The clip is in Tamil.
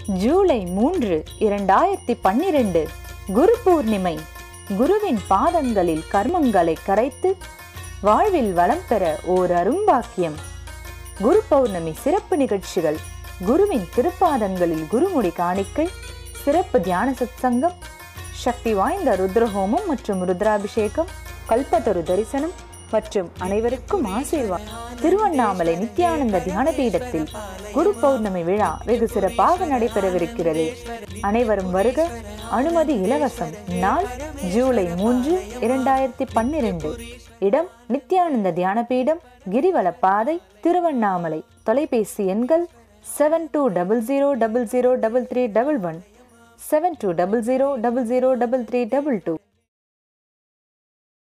ஜூலை மூன்று இரண்டாயிரத்தி பன்னிரண்டு குரு பூர்ணிமை குருவின் பாதங்களில் கர்மங்களை கரைத்து வாழ்வில் வளம் பெற ஓர் அரும்பாக்கியம் குரு பௌர்ணமி சிறப்பு நிகழ்ச்சிகள் குருவின் திருப்பாதங்களில் குருமுடி காணிக்கை சிறப்பு தியான சத்சங்கம் சக்தி வாய்ந்த ருத்ரஹோமம் மற்றும் ருத்ராபிஷேகம் கல்பத்தரு தரிசனம் மற்றும் அனைவருக்கும் ஆசீர்வாதம் திருவண்ணாமலை நித்யானந்த தியான பீடத்தில் குரு பௌர்ணமி விழா வெகு சிறப்பாக நடைபெறவிருக்கிறது அனைவரும் வருக அனுமதி இலவசம் நாள் ஜூலை மூன்று இரண்டாயிரத்தி பன்னிரண்டு இடம் நித்யானந்த தியான பீடம் கிரிவல பாதை திருவண்ணாமலை தொலைபேசி எண்கள் seven two double zero double zero double three double one seven two double zero double zero double three double two